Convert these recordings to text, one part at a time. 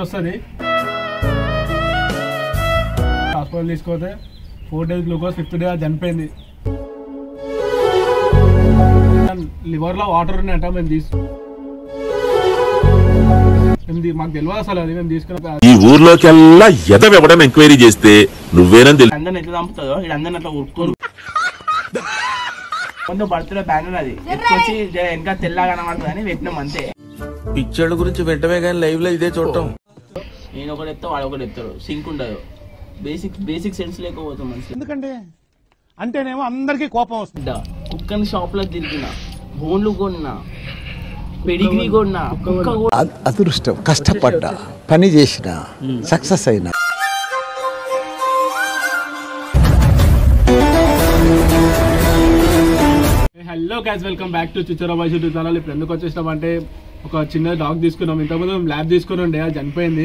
వస్తుంది హాస్పిటల్ తీసుకపోతే four days glucose fifth day చనిపోయింది లివర్ లో వాటర్ ఉన్నాయంట మేము తీసు మేము తీ- మాకు తెలియదు అసలు అది మేము తీసుకున్న ఈ ఊర్లోకెల్లా ఎదవెవడం ఎంక్వైరీ చేస్తే నువ్వేనని తెలుసు అందరిని ఎట్లా చంపుతుందో ఇక్కడ అందరిని అట్లా ఉరుకుతారు కొంత బర్త్డే బ్యానర్ అది ఎత్తుకొచ్చి జర వెనక తెల్లగా కనబడుతుంది అని పెట్టినాం అంతే పిక్చర్ల గురించి వెంటనే కానీ లైవ్ లో ఇదే చూడటం నేను ఒకటి ఎత్తా వాడు ఒకటి ఎత్తాడు సింక్ ఉండదు బేసిక్ బేసిక్ సెన్స్ లేకపోతాం మనిషి ఎందుకంటే అంటేనేమో అందరికీ కోపం వస్తుంది బిడ్డ కుక్కని షాప్ లో తిరిగిన బోన్లు కొన్నా పెడిగ్రీ కొన్నా కుక్క కూడా అద్- అదృష్టం కష్టపడ్డా పని చేసిన సక్సెస్ అయినా hello guys welcome back to Chichara boys YouTube channel ఇప్పుడు ఎందుకు వచ్చేసినాం అంటే ఒక చిన్న డాగ్ తీసుకున్నాం ఇంతకుముందు మేము ల్యాబ్ తీసుకుని ఉండే అది చనిపోయింది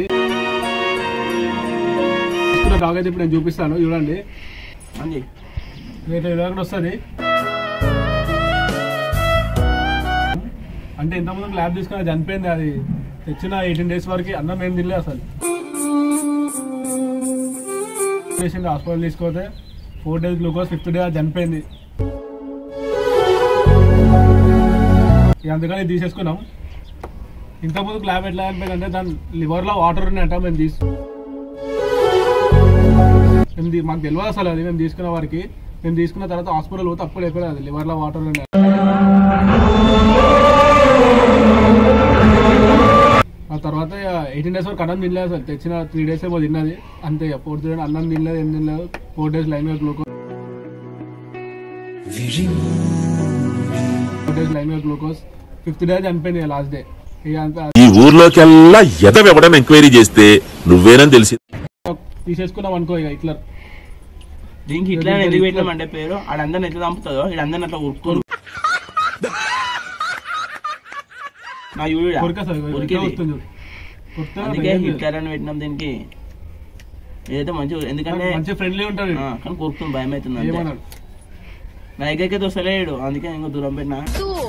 తీసుకున్న డాగ్ అయితే ఇప్పుడు నేను చూపిస్తాను చూడండి అంది రేపు ఇలాగ వస్తుంది అంటే ఇంతకుముందు ల్యాబ్ తీసుకుని అది చనిపోయింది అది తెచ్చిన ఎయిటీన్ డేస్ వరకు అన్నం ఏం తినలే అసలు పేషెంట్ హాస్పిటల్ తీసుకపోతే four days glucose fifth day అది చనిపోయింది ఇక అందుకని ఇది తీసేసుకున్నాం ఇంతకుముందు ల్యాబ్ ఎట్లా చనిపోయిందంటే దాని లివర్లో వాటర్ ఉన్నాయంట మేము తీసు మేము తీ- మాకు తెలియదు అసలు అది మేము తీసుకున్న వారికి మేము తీసుకున్న తర్వాత హాస్పిటల్ పోతే అప్పుడు అయిపోయింది అది లివర్లో వాటర్ ఉన్నాయి ఆ తర్వాత ఎయిటీన్ డేస్ వరకు అన్నం తినలేదు అసలు తెచ్చిన త్రీ డేస్ ఏమో తిన్నది అంతే ఫోర్త్ డే అన్నం తినలేదు ఏం తినలేదు ఫోర్ డేస్ లైన్ గా గ్లూకోజ్ ఫోర్ డేస్ లైన్ గా గ్లూకోజ్ ఫిఫ్త్ డే చనిపోయింది లాస్ట్ డే ఇక అంతా ఈ ఊర్లోకెల్లా ఎదవెవడం ఎంక్వైరీ చేస్తే నువ్వేనని తెలిసి తీసేసుకున్నాం అనుకో ఇక ఇట్లా దీనికి ఇట్లా ఎందుకు పెట్టినాం అంటే పేరు ఆడ అందరిని ఎట్లా చంపుతుందో ఇక్కడ అందరిని అట్లా ఉరుకుతారు నా యూరియా కొరిక సార్ ఇట్లా ఉరికేది వస్తుంది చూడు. కొరికితే అందుకే ఏం లేదు. హిట్లర్ అని పెట్టినాం దీనికి ఏదైతే మంచిగా ఎందుకంటే మంచి ఫ్రెండ్లీ ఉంటుంది ఆ, కానీ కొరుకుతుంది భయం అవుతుంది అంతే ఏమన్నాడు నా దగ్గరికి వస్తలేడు అందుకే ఇంకా దూరం పెట్టినా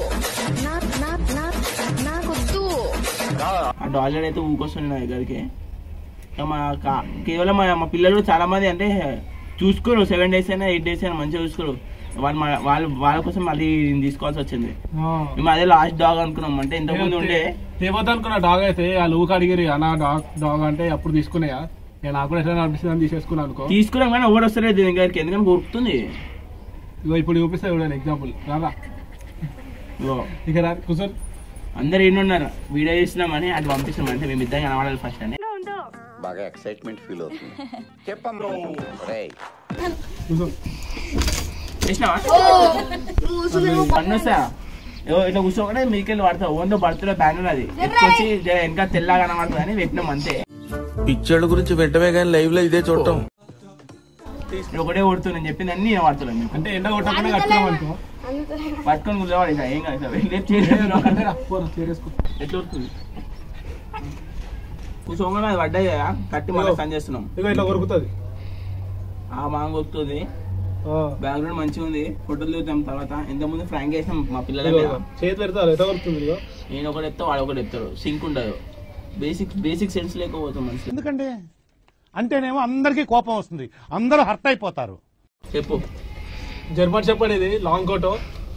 నాకొద్దు ఆ డాలర్ అయితే ఊకొస్తుంది నా దగ్గరికి ఇక మా కా- కేవలం మా మా పిల్లలు చాలా మంది అంటే చూసుకోరు సెవెన్ డేస్ అయినా ఎయిట్ డేస్ అయినా మంచిగా చూసుకోరు వాళ్ళు మా- వాళ్ళు వాళ్ళ కోసం మళ్ళీ దీన్ని తీసుకోవాల్సి వచ్చింది ఆ. మేము అదే లాస్ట్ డాగ్ అనుకున్నాం అంటే ఇంతకు ముందు ఉండే తేవద్దు అనుకున్న డాగ్ అయితే ఆ లూక్ అడిగిరి అన్న డాగ్ డాగ్ అంటే అప్పుడు తీసుకున్నాయా నేను నాకు కూడా ఎట్లా అనిపిస్తుంది అని తీసేసుకున్నాను అనుకో తీసుకున్నాం కానీ ఎవరు వస్తలేదు దీని దగ్గరికి ఎందుకంటే కొరుకుతుంది ఇగో ఇప్పుడు చూపిస్తా చూడండి ఎగ్జాంపుల్ రాదా ఇగో, ఇక రా కూర్చొని అందరు ఎన్ని ఉన్నారు వీడియో చేసినామని అది పంపిస్తున్నాం అంటే మేము ఇద్దరం కనబడాలి ఫస్ట్ అని బాగా ఎక్సైట్మెంట్ ఫీల్ అవుతుంది చెప్పమ్మా రేయ్ కూర్చో చేసినావా పన్నుసా ఏవో ఇట్లా కూర్చోకుండా మీకెళ్ళి పడతావు ఓన్లో బర్త్డే బ్యానర్ అది ఎత్తుకొచ్చి జర వెనక తెల్లగా కనబడుతుంది అని పెట్టినాం అంతే పిక్చర్ల గురించి వెంటనే కానీ లైవ్ లో ఇదే చూడటం ఇది ఒకటే కొడుతు నేను చెప్పింది అన్ని నేను పడుతున్నాను మీకు అంటే ఎండ కొట్టకుండా కట్టుకున్నాం అనుకో పట్టుకొని కూర్చోవాడు ఇక ఏం కాదు సార్ రేపు చేయలేదు అంటే రా, పోరా, చేరేసుకో ఎట్లా ఉడుతుంది కూర్చోగానే అది పడ్డాయి కదా కట్టి మళ్ళీ పని చేస్తున్నాం ఇగో ఇట్లా కొరుకుతుంది ఆ మాంగ వస్తుంది బ్యాక్గ్రౌండ్ మంచిగా ఉంది ఫోటోలు దిగుతాం తర్వాత ఇంతకుముందు ఫ్రాంక్ చేసినాం మా పిల్లల మీద చేతి పెడతారు ఎట్లా కొరుకుతుంది ఇగో నేను ఒకటి ఎత్తా వాడు ఒకటి ఎత్తాడు సింక్ ఉండదు బేసిక్ బేసిక్ సెన్స్ లేకపోతాం మనిషి ఎందుకంటే అంటేనేమో అందరికీ కోపం వస్తుంది అందరూ హర్ట్ అయిపోతారు చెప్పు జర్మన్ చెప్పండి ఇది లాంగ్ కోటో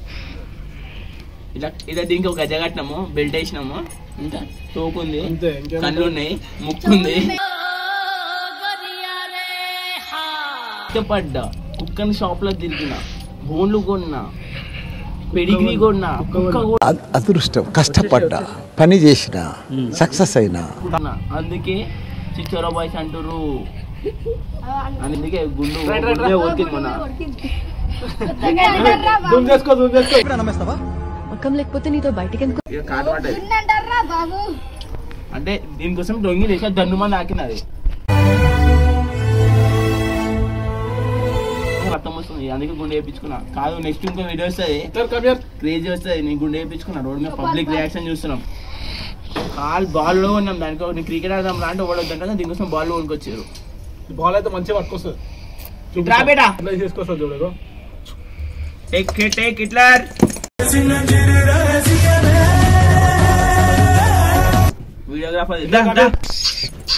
ఇలా ఇలా దీనికి ఒక గజ కట్టినాము బెల్ట్ వేసినాము ఇంకా తోకుంది అంతే ఇంకేం కళ్ళు ఉన్నాయి ముక్కు ఉంది పడ్డా కుక్కని షాప్ లో తిరిగిన బోన్లు కొన్నా పెడిగ్రీ కొన్నా కుక్క కూడా అద్- అదృష్టం కష్టపడ్డా పని చేసిన సక్సెస్ అయినా కొన్నా. అందుకే చిచ్చోరా బాయ్స్ అంటారు అందుకే గుండు గుండె ఉరికింది మొన్న జూమ్ చేసుకో జూమ్ చేసుకో మక్కం లేకపోతే నీతో బయటికి ఎందుకు ఇక కాటు పడ్డది ఉందంటారా బాబు అంటే దీనికోసం దొంగి లేక దన్ను మంది ఆకినది రక్తం వస్తుంది అందుకే గుండె వేయించుకున్నా కాదు నెక్స్ట్ ఇంకో వీడియో వస్తుంది సార్ కమ్ హియర్ క్రేజీ వస్తుంది నేను గుండె వేయించుకున్నా రోడ్ మీద పబ్లిక్ రియాక్షన్ చూస్తున్నాం కాల్ బాల్ లో ఉన్నాం దానికి నేను క్రికెట్ ఆడదాం లాంటి ఓడొద్దంటే దీనికోసం బాల్ లో కొనుక్కొచ్చారు బాల్ అయితే మంచిగా పట్టుకొస్తుంది ఇట్రా బేటా. ఇట్లా తీసుకొస్తుంది చూడు ఇగో. Take take Hitler videographer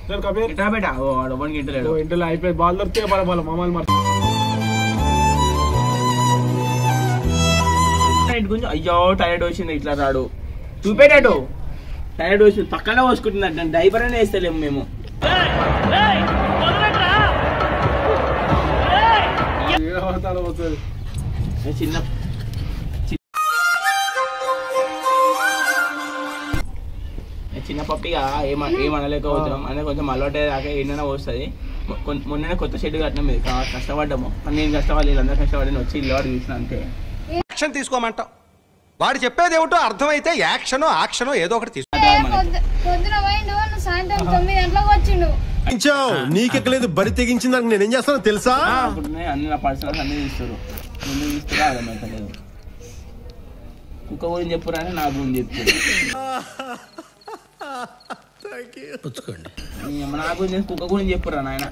sir Kabir ఇట్లా బేటా ఓ వాడు ఎవరికి ఇంటలేడు ఇంట్లో అయిపోయి బాల్ దొరికితే వాళ్ళ వాళ్ళ మమ్మల్ని మరి ఇటు కొంచెం అయ్యో టైర్డ్ వచ్చింది ఇట్లా రాడు చూపేటాడు టైర్డ్ వచ్చింది పక్కన పోసుకుంటుంది అంటే డైపర్ అనే వేస్తలేము మేము ఏ అవతారం వస్తుంది ఏ చిన్న చి- ఏ చిన్న పప్పిగా ఏమ ఏమనలేకపోతున్నాం అనేది కొంచెం అలవాటు దాకా ఏంటనే వస్తుంది మొన్ననే కొత్త షెడ్ కట్టినాం మీద కా- కష్టపడ్డాము కానీ నేను కష్టపడి వీళ్ళందరూ కష్టపడి నేను వచ్చి ఇల్లు వాడు చూసిన అంతే యాక్షన్ తీసుకోమంటాం వాడు చెప్పేది ఏమిటో అర్థమైతే యాక్షనో యాక్షనో ఏదో ఒకటి తీసుకో అదే మనకి. పొద్దు- పొద్దున పోయిండు నువ్వు సాయంత్రం తొమ్మిది గంటలకు వచ్చిండు నీకెక్కలేదు బరి తెగించిన దానికి నేనేం చేస్తానో తెలుసా అనుకుంటున్నాయి అన్ని నా పర్సనల్స్ అన్ని తీస్తారు ముందు తీస్తారో అర్థమవుతలేదు కుక్క గురించి చెప్పురా అని నా గురించి చెప్తారు నా గురించి కుక్క గురించి చెప్పురా నాయన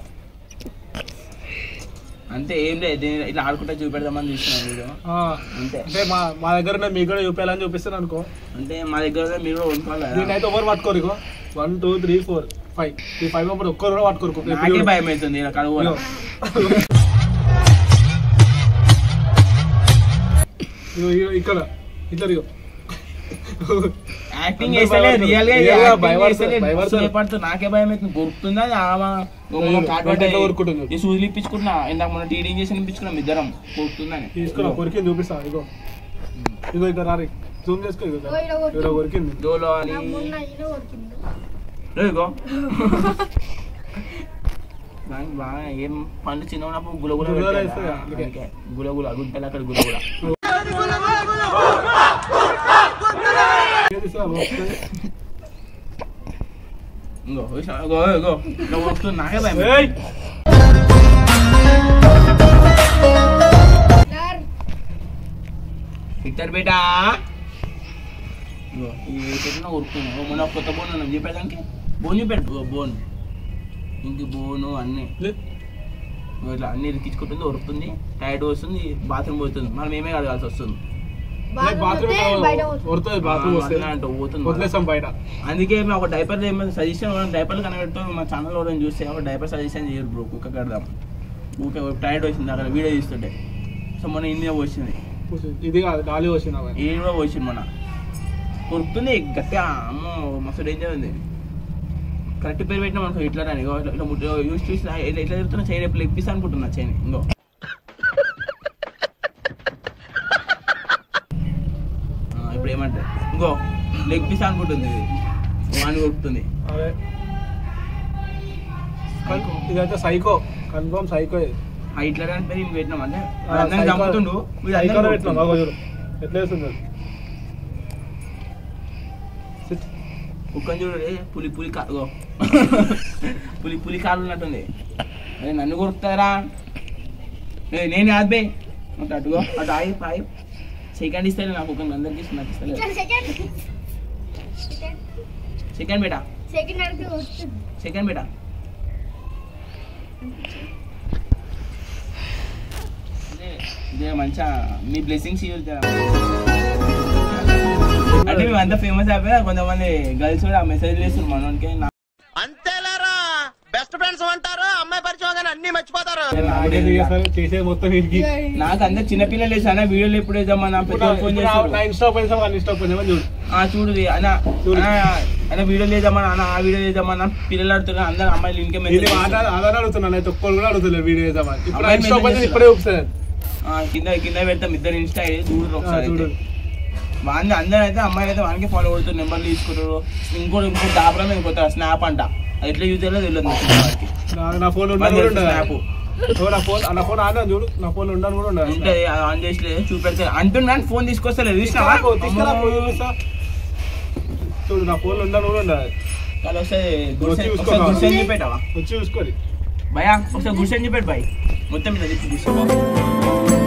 అంతే ఏం లేదు దీన్ని ఇట్లా ఆడుకుంటా చూపెడదామని చూస్తున్నాను వీడియో అంతే అంటే మా మా దగ్గర ఉన్న మీకు కూడా చూపించాలని చూపిస్తాను అనుకో అంటే మా దగ్గర కూడా మీరు కూడా కొనుక్కోవాలి కదా. దీని అయితే ఎవరు పట్టుకోరు ఇగో one two three four five ఈ ఫైవ్ అప్పుడు ఒక్కరు కూడా పట్టుకోరు నాకే భయం అవుతుంది ఇలా కడుగు ఇగో. ఇగో, ఇగో, ఇక్కడ ఇట్లా ఇగో యాక్టింగ్ అందరూ చేస్తలే భయపడతారు. రియల్ గా Real గా యాక్టింగ్ భయపడతారు, చేస్తలే భయపడతారు. భయపడుతుంది నాకే భయం అవుతుంది గుర్తుందా ఆమె లేదు, బయట ఎట్లా ఊరుకుంటుంది? ఈ సూదులు ఇప్పించుకున్నా ఇందాక మన టీడింగ్ చేసి ఇప్పించుకున్నాం ఇద్దరం గుర్తుందని తీసుకురా కొరికింది చూపిస్తా ఇగో ఇగో ఇక్కడ రారి జూమ్ చేసుకో ఇగో ఓ, ఈడ కొట్టు. ఇక్కడ కొరికింది డోలో అని నా మొన్న ఈయన కొరికిండు. ఇగో దానికి బాగా ఏం పండు చిన్న ఉన్నప్పుడు గులగుల గులగుల పెట్టారా? వేస్తుంది, అందుకే. అందుకే. గులగుల గుంటలు అక్కడ గులగుల ఏది సార్ వస్తుంది? ఇంకో చూసినావా? ఇగో ఇగో ఇట్లా వస్తుంది నాకే భయం ఏయ్! సార్, ఇద్దరు బేటా ఇగో ఈ చెట్టున ఉరుకుతుంది ఓ మొన్న కొత్త బోన్ ఉన్నాం చెప్పేదానికి బోన్ చూపెట్టు బోన్ ఇంక బోను అన్నీ లే. ఇగో ఇట్లా అన్ని ఇరికించుకుంటుంది ఉరుకుతుంది టైర్డ్ వస్తుంది బాత్రూమ్ పోతుంది మనం ఏమే కడగాల్సి వస్తుంది లే, బాత్రూమ్ పోతే బయట పోతుంది. వస్తుంది బాత్రూమ్ ఆ, వస్తే అట్లా అంటూ పోతుంది మళ్ళా. వదిలేస్తాం బయట అందుకే మేము ఒక డైపర్ ఏమైనా సజెషన్ డైపర్లు కనబెట్టు మా ఛానల్ కూడా చూస్తే ఒక డైపర్ సజెషన్ చేయరు బ్రో కుక్క కడదాం ఊకే టైర్డ్ వచ్చింది అక్కడ వీడియో తీస్తుంటే సో మొన్న ఇండియా వచ్చింది ఇది కాదు డాలీ వచ్చింది అవన్నీ. ఈ కూడా వచ్చింది మొన్న కొరుకుతుంది గట్టిగా అమ్మో మస్తు డేంజర్ ఉంది కరెక్ట్ పేరు పెట్టినా మనకు ఇట్లా రాని ఇగో ఇట్లా ఇట్లా ముట్టు- యూస్ చూసి ఇట్లా ఇట్లా తిరుగుతున్నా చైన్ ఎప్పుడు ఎప్పిస్తా అనుకుంటున్నా చైన్ ఇంకో ఆ, ఇప్పుడు ఏమంటారు ఇంకో లెగ్ పీస్ అనుకుంటుంది ఇది వాని కొరుకుతుంది అదే కన్- ఇదైతే సైకో కన్ఫర్మ్ సైకో ఇది. ఆ ఇట్లా రాని పేరు ఈయన పెట్టినాం అంటే ఆ, అందరిని సైకో- చంపుతుండు వీడు సైకోనే అందరిని పెట్టినాం, కొడుతుండు. అగో చూడు. ఎట్లా వేస్తుంది అది? సిట్. కుక్కని చూడు రే, పులి పులి కాదు పులి పులి కాలు ఉన్నట్టుంది అరే నన్ను కొరుకుతారా ఏ, నేను కాదు బే అటు అటుగో అటు ఆయి ఆయి సెకండ్ ఇస్తే నాకు కుక్కని అందరికి ఇస్తే నాకు ఇస్తలేదు సార్, సెకండ్ సెకండ్ సెకండ్ బేటా సెకండ్ అడిగితే వస్తుంది సెకండ్ బేటా ఇదే- ఇదే మంచిగా మీ బ్లెస్సింగ్స్ అంటే మేము అంతా ఫేమస్ అయిపోయా కొంతమంది గర్ల్స్ కూడా మెసేజ్ చేస్తున్నారు మనోనికి నా- అంతేలేరా బెస్ట్ ఫ్రెండ్స్ అంటారు అమ్మాయి పరిచయం కానీ అన్ని మర్చిపోతారు నాకే చేస్తారు, చేసేది మొత్తం వీడికి. నాకు అందరు చిన్నపిల్లలు వేసాను వీడియోలు ఎప్పుడు వేద్దామన్నా ఇప్పుడు పెద్ద నా- ఫోన్ ఇప్పుడు నా- చేస్తారు నా ఇన్స్టా ఓపెన్ చేసావా, వాళ్ళ ఇన్స్టా ఓపెన్ చేయమని చూడు ఆ చూడు ఇది, అన్న చూడు. అన్న, అన్న వీడియో లేదమ్మా అన్న ఆ వీడియో లేదమ్మా పిల్లలు ఆడుతున్నారు అందరు అమ్మాయిలు ఇంకే ఇది మెసేజ్ మాట ఆధార్ అడుగుతున్నాను అయితే ఒక్కరు కూడా అడుగుతలేదు వీడియో చేద్దామని ఇప్పుడు అమ్మాయి ఇన్స్టా ఓపెన్ చేసి message ఇప్పుడే చూపిస్తాను కింద కింద పెడతాం ఇద్దరు ఇన్స్టా ఐడి చూడు ఆ, ఒకసారి చూడు అయితే. వాడిని అందరూ అయితే అమ్మాయిలు అయితే వానికి ఫాలో కొడుతారు నెంబర్లు తీసుకుంటారు ఇంకోటి ఇంకోటి దాపరా మీద కొత్త స్నాప్ అంట అది ఎట్లా యూజ్ చేయాలో తెలియదు నాకు వాడికి. నా- నా ఫోన్ వాడికి ఉండదు తెలుసు స్నాప్ ఉండదు నా ఫోన్ నా ఫోన్ ఆన్ చూడు నా ఫోన్ ఉండను కూడా ఉండదు ఉంటది అది ఆన్ చేసి చూపెడితే అంటున్నాను ఫోన్ తీసుకొస్తలేదు చూసినావా తీసుకురా, తీసుకురా, ఫోన్ చూపిస్తా. చూడు నా ఫోన్ ఉండను కూడా ఉండదు కానీ ఒకసారి వచ్చి గుడిసె- చూసుకో ఒకసారి కావాలి. గుడిసెని చూపెట్టావా వచ్చి చూసుకోరి భయా ఒకసారి గుడిసెని చూపెట్టు భయ్ మొత్తం మీద చెప్పి గుడిసె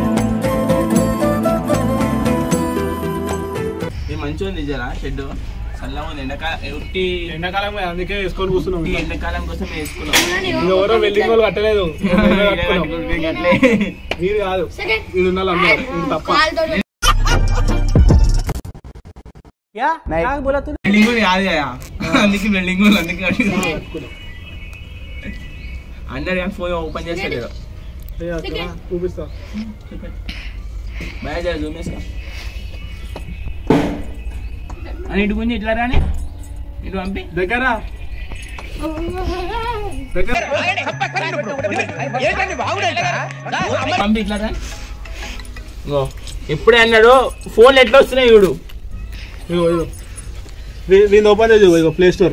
ఇది మంచిగా ఉంది జరా షెడ్ చల్లగా ఉంది ఎండాకాలం ఉట్టి ఎండాకాలం కదా, అందుకే వేసుకొని కూర్చున్నాం ఉట్టి ఇంకా. ఎండాకాలం కోసం వేసుకున్నాం ఇది ఎవరో వెల్డింగ్ వాళ్ళు కట్టలేదు మేమే కట్టుకున్నాం. వీడికి అట్లే. వీడు కాదు సెకండ్ వీడు ఉండాలి అందరూ వీడు తప్ప కాలుతో బిల్డింగ్ కూడా కాదు కదా అందుకే బిల్డింగ్ కూడా అందుకే అడిగాను. అన్నాడు కానీ ఫోన్ ఓపెన్ చేస్తలేడు ఏ అక్కడ చూపిస్తా బాగా జర జూమ్ చేసుకో అని ఇటు గుంజి ఇట్లా రాని ఇటు పంపి దగ్గర దగ్గర పంపి ఇట్లా రా ఇగో ఎప్పుడే అన్నాడు ఫోన్లు ఎట్లా వస్తున్నాయి చూడు ఇగో ఇగో వీ- వీళ్ళు ఓపెన్ చేసి ఇగో ప్లే స్టోర్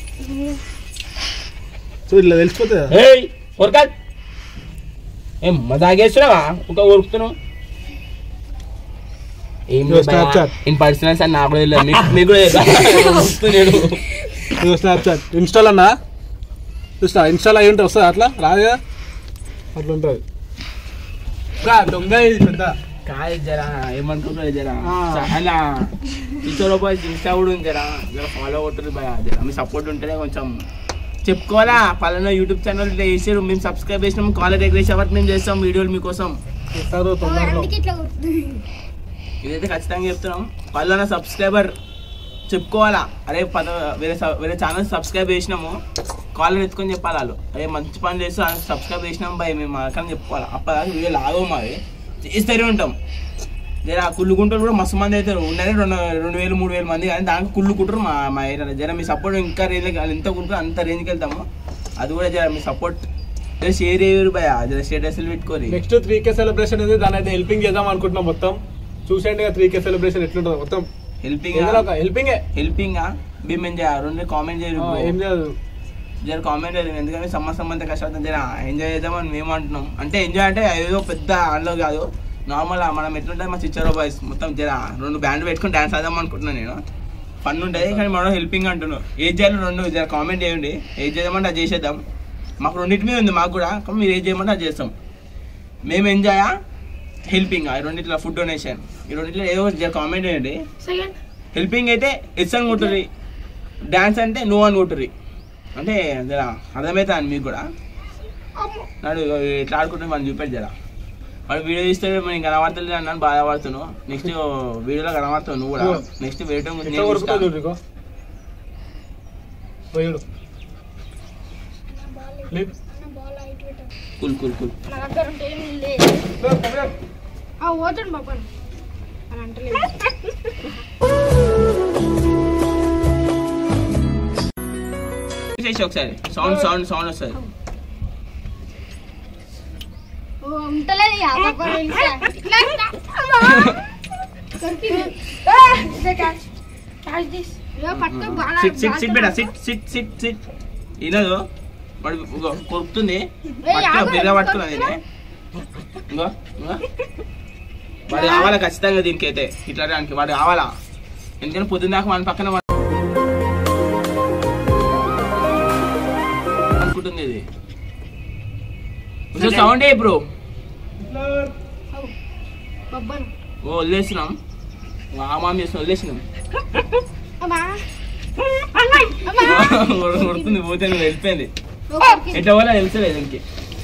సో ఇట్లా తెలిసిపోతుందా ఏయ్ ఉరకా ఏం మజాగేస్తున్నావా ఒక ఉరుకుతున్నావు ఏం ఇగో Snapchat. ఇన్ పర్సనల్స్ అని నాకు కూడా తెలియదు మీకు మీకు కూడా తెలియదు ఉరుకుతున్నాడు. ఇగో స్నాప్చాట్ ఇన్స్టాల్ అన్నా చూస్తా ఇన్స్టాల్ అయ్యి ఉంటే వస్తుంది అట్లా రాదుగా అట్లా ఉంటుంది ఇంకా దొంగ ఇది పెద్ద కాదు జరా ఏమనుకుంటున్నారు జరా ఆ. చాలా టీచర్ బాయ్స్ ఇన్స్టా కూడా ఉంది జరా జరా ఫాలో కొట్టుర్రు భయ జరా మీ సపోర్ట్ ఉంటేనే కొంచెం చెప్పుకోవాలా పలానా యూట్యూబ్ ఛానల్ ఇట్లా చేసారు మేము సబ్స్క్రైబ్ చేసినాం కాలర్ ఎగ్రేస్ ఎవరికి మేము చేస్తాం వీడియోలు మీకోసం ఇస్తారు తొందరలో అందుకే ఇట్లా కొడుతుంది ఇదైతే ఖచ్చితంగా చెప్తున్నాం పలానా సబ్స్క్రైబర్ చెప్పుకోవాలా అరే పద వేరే స- వేరే ఛానల్ సబ్స్క్రైబ్ చేసినాము కాలర్ ఎత్తుకొని చెప్పాలి వాళ్ళు అరే మంచి పని చేస్తూ సబ్స్క్రైబ్ చేసినాం భయ మేము అక్కడ చెప్పుకోవాలి అప్పటిదాకా వీడియో లాగవు మావి చేస్తూనే ఉంటాం జర కుళ్ళు గుంటలు కూడా మస్తు మంది అవుతారు ఉన్నదే రెండు రెండు వేలు మూడు వేలు మంది కానీ దానికి కుళ్ళు కుట్టరు మా మా ఏరియాలో జర మీ సపోర్ట్ ఇంకా రేంజ్కి ఎంత కుట్టుకో అంత రేంజ్కి వెళ్తాము అది కూడా జర మీ సపోర్ట్ జర షేర్ చేయరు భయ జర స్టేటస్లు పెట్టుకోరి నెక్స్ట్ త్రీ కే సెలబ్రేషన్ ఉంది దాని అయితే హెల్పింగ్ చేద్దాం అనుకుంటున్నాం మొత్తం చూసేయండి త్రీ కే సెలబ్రేషన్ ఎట్లుంటుందో మొత్తం హెల్పింగ్ ఇందులో ఒక హెల్పింగే హెల్పింగ్ మేము ఏం చేయాలి రెండు కామెంట్ చేయరు ఆ, ఏం చేయదు జర కామెంట్ చేయరు ఎందుకంటే సమ్మర్ సమ్మంత కష్టపడతాం జర ఎంజాయ్ చేద్దామని మేము అంటున్నాం అంటే ఎంజాయ్ అంటే ఏదో పెద్ద అందులో కాదు నార్మల్ మనం ఎట్లుంటుంది మా చిచ్చరో బాయ్స్ మొత్తం జర రెండు బ్యాండ్ పెట్టుకుని డాన్స్ ఆదాం అనుకుంటున్నాను నేను ఫన్ ఉంటుంది కానీ మనం హెల్పింగ్ అంటున్నాం ఏది చేయాలి రెండు జర కామెంట్ చేయండి ఏది చేద్దామంటే అది చేసేద్దాం మాకు రెండింటి మీద ఉంది మాకు కూడా కానీ మీరు ఏది చేయమంటే అది చేస్తాం మేము ఎంజాయా హెల్పింగ్ ఈ రెండిట్లో ఫుడ్ డొనేషన్ ఈ రెండిట్లో ఏదో ఒకటి జర కామెంట్ చేయండి సెకండ్ హెల్పింగ్ అయితే ఎస్ అని కొట్టుర్రి డాన్స్ అంటే నో అని కొట్టుర్రి అంటే జరా అర్థమవుతా అని మీకు కూడా నాడు ఇగో ఇట్లా ఆడుకుంటే మనం చూపెట్టి జరా వాడు వీడియో తీస్తే మనం కనబడతలేదు అన్నాను బాధపడుతున్నావు నెక్స్ట్ వీడియోలో కనబడతావు నువ్వు కూడా నెక్స్ట్ వేయటం గురించి ఎట్లా నేను కొరుకుతా చూస్తా. చూడు ఇగో పోయాడు లేపు. బాల్ హైట్ పెట్టాను కూల్ కూల్ కూల్ నా దగ్గర ఉంటే ఏం లేదు ఆ పోతాడు బాబా అని అంటలేదు చేసి ఒకసారి సౌండ్ సౌండ్ సౌండ్ వస్తుంది ఓ, ఉంటలేదు ఇక, బాబా తెలుసా? ఇట్లా, ఇట్లా. దొరికింది. ఆ, ఇదే catch. Catch this. ఇగో పట్టుకో, బాగా సిట్ సిట్ సిట్ బేటా బాగా సిట్ సిట్ సిట్ సిట్ ఇనదు వాడు ఇగో కొరుకుతుంది ఏయ్, పట్టుకో ఆగు, బిర్ర పట్టుకున్నది ఇదే. ఇంగో ఇంగో వాడు కావాలా ఖచ్చితంగా దీనికి అయితే ఇట్లా దానికి వాడు కావాలా ఎందుకంటే పొద్దున్న దాకా మన పక్కన వాడు అనుకుంటుంది ఇది సౌండ్ ఏ బ్రో బొబ్బను. ఓ వదిలేసినాం ఆమాం చేసిన వదిలేసినాం అమ్మా. అమ్మా. కొడుతుంది పోతే నువ్వు వెళ్ళిపోయింది ఓ, కొరికింది. ఎట్లా పోలే తెలుసలేదు ఇంకే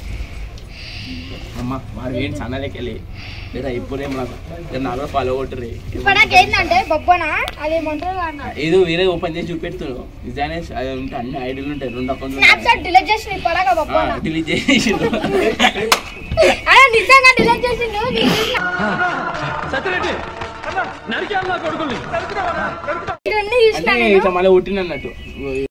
అమ్మ వాడు ఏంటి సన్నలకి వెళ్ళి లేదా ఇప్పుడే మనకు నాకు కూడా ఫాలో కొట్టుర్రి ఇప్పుడు నాకు ఏంటంటే బొబ్బనా అదేమంటారు అన్న ఏదో వేరే ఓపెన్ చేసి చూపెడుతున్నావు నిజానే అది ఉంటే అన్ని ఐడియాలు ఉంటాయి రెండు అకౌంట్లు స్నాప్చాట్ డిలీట్ చేసి ఇప్పటిదాకా బొబ్బనా డిలీట్ చేసి అదే నిజంగా డిలీట్ చేసిండు ఇవన్నీ అంటే చూసిన ఇట్లా మళ్ళీ పుట్టినట్టు